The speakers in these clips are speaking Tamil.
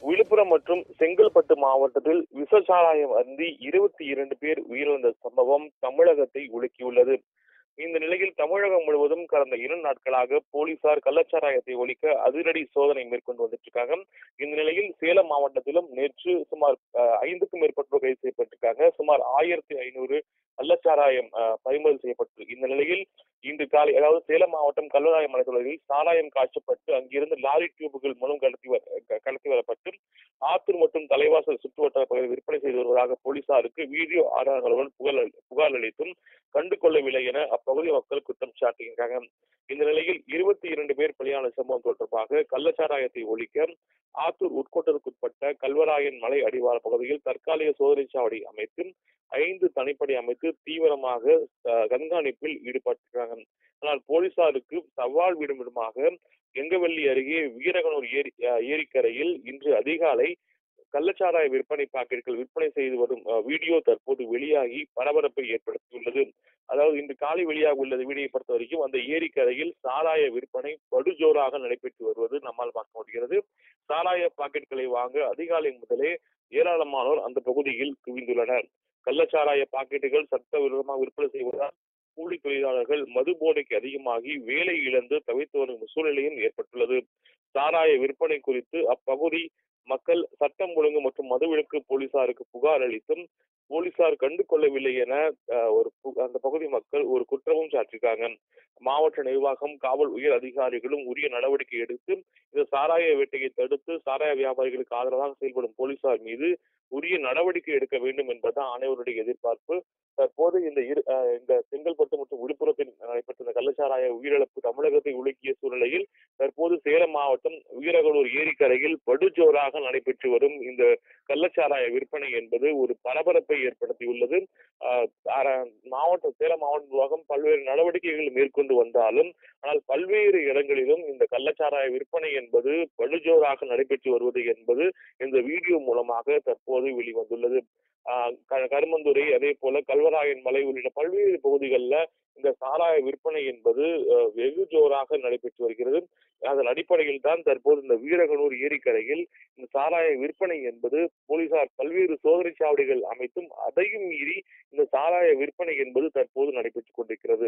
விழுப்புரம் மற்றும் செங்கல்பட்டு மாவட்டத்தில் விஷச்சாராயம் அருந்தி இருபத்தி இரண்டு பேர் உயிரிழந்த சம்பவம் தமிழகத்தை உலுக்கியுள்ளது இந்த நிலையில் தமிழகம் முழுவதும் கடந்த இரண்டு நாட்களாக போலீசார் கள்ளச்சாராயத்தை ஒழிக்க அதிரடி சோதனை மேற்கொண்டு வந்துட்டு இருக்காங்க இந்த நிலையில் சேலம் மாவட்டத்திலும் நேற்று சுமார் அஹ், ஐந்துக்கும் மேற்பட்டோர் கைது செய்யப்பட்டிருக்காங்க சுமார் ஆயிரத்தி ஐநூறு கள்ளச்சாராயம் அஹ், பறிமுதல் செய்யப்பட்டு இந்த நிலையில் இன்று காலை அதாவது சேலம் மாவட்டம் கல்வராய மலைத்தொடரில் சாராயம் காய்ச்சப்பட்டு அங்கிருந்து லாரி டியூபுகள் மூலம் கடத்தி வர க- கடத்தி வரப்பட்டு ஆத்தூர் மற்றும் தலைவாசல் சுற்றுவட்டார பகுதியில் விற்பனை செய்து வருவதாக போலீசாருக்கு வீடியோ ஆதாரங்களுடன் புகார் அளி- புகார் அளித்தும் கண்டு கொள்ளவில்லை என அப்பகுதி மக்கள் குற்றம் சாட்டுகின்றனர் இந்த நிலையில் இருபத்தி இரண்டு பேர் பலியான சம்பவம் தொடர்பாக கள்ளச்சாராயத்தை ஒழிக்க ஆத்தூர் உட்கோட்டருக்குட்பட்ட கல்வராயன் மலை அடிவார பகுதியில் தற்காலிக சோதனை சாவடி அமைத்து ஐந்து தனிப்படை அமைத்து தீவிரமாக அஹ், கண்காணிப்பில் ஈடுபட்டிருக்கிறாங்க ஆனால் போலீசாருக்கு சவால் விடும் விதமாக எங்கவெள்ளி அருகே வீரகனூர் ஏரி அஹ், ஏரிக்கரையில் இன்று அதிகாலை கள்ளச்சாராய விற்பனை பாக்கெட்டுகள் விற்பனை செய்து வரும் அஹ், வீடியோ தற்போது வெளியாகி பரபரப்பை ஏற்படுத்தியுள்ளது அதாவது இன்று காலை வெளியாக உள்ள வீடியோவை பொறுத்த வரைக்கும் அந்த ஏரிக்கரையில் சாராய விற்பனை படுஜோராக நடைபெற்று வருவது நம்மால் பார்க்க முடிகிறது சாராய பாக்கெட்டுகளை வாங்க அதிகாலை முதலே ஏராளமானோர் அந்த பகுதியில் குவிந்துள்ளனர் கள்ளச்சாராய பாக்கெட்டுகள் சட்டவிரோதமாக விற்பனை செய்வதால் கூலி தொழிலாளர்கள் மது போதைக்கு அதிகமாகி வேலை இழந்து தவித்து வரும் சூழ்நிலையும் ஏற்பட்டுள்ளது சாராய விற்பனை குறித்து அப்பகுதி மக்கள் சட்டம் ஒழுங்கு மற்றும் மதுவிலக்கு போலீசாருக்கு புகார் அளித்தும் போலீசார் கண்டு கொள்ளவில்லை என அஹ், ஒரு பு- அந்த பகுதி மக்கள் ஒரு குற்றமும் சாட்டிருக்காங்க மாவட்ட நிர்வாகம் காவல் உயர் அதிகாரிகளும் உரிய நடவடிக்கை எடுத்து இந்த சாராய வேட்டையை தடுத்து சாராய வியாபாரிகளுக்கு ஆதரவாக செயல்படும் போலீசார் மீது உரிய நடவடிக்கை எடுக்க வேண்டும் என்பதுதான் அனைவருடைய எதிர்பார்ப்பு தற்போது இந்த இரு அஹ், இந்த செங்கல்பட்டு மற்றும் விழுப்புரத்தில் நடைபெற்ற இந்த கள்ளச்சாராய உயிரிழப்பு தமிழகத்தை உலுக்கிய சூழ்நிலையில் தற்போது சேலம் மாவட்டம் வீரகனூர் ஏரிக்கரையில் படுஜோராக நடைபெற்று வரும் இந்த கள்ளச்சாராய விற்பனை என்பது ஒரு பரபரப்பை ஏற்படுத்தியுள்ளது ஆஹ் ஆர- மாவட்ட சேலம் மாவட்ட நிர்வாகம் பல்வேறு நடவடிக்கைகள் மேற்கொண்டு வந்தாலும் ஆனால் பல்வேறு இடங்களிலும் இந்த கள்ளச்சாராய விற்பனை என்பது படுஜோராக நடைபெற்று வருவது என்பது இந்த வீடியோ மூலமாக தற்போது வெளிவந்துள்ளது ஆஹ் க- கருமந்துறை அதே போல கல்வராயன் மலை உள்ளிட்ட பல்வேறு பகுதிகளில் இந்த சாராய விற்பனை என்பது அஹ், வெகு ஜோராக நடைபெற்று வருகிறது அதன் அடிப்படையில் தான் தற்போது இந்த வீரகனூர் ஏரிக்கரையில் இந்த சாராய விற்பனை என்பது போலீசார் பல்வேறு சோதனை சாவடிகள் அமைத்தும் அதையும் மீறி இந்த சாராய விற்பனை என்பது தற்போது நடைபெற்றுக் கொண்டிருக்கிறது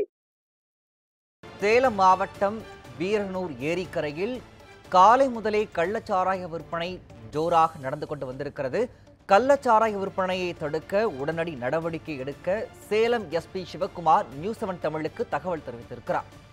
சேலம் மாவட்டம் வீரனூர் ஏரிக்கரையில் காலை முதலே கள்ளச்சாராய விற்பனை ஜோராக நடந்து கொண்டு வந்திருக்கிறது கள்ளச்சாராய விற்பனையை தடுக்க உடனடி நடவடிக்கை எடுக்க Salem SP Sivakumar news seven தமிழுக்கு தகவல் தெரிவித்திருக்கிறார்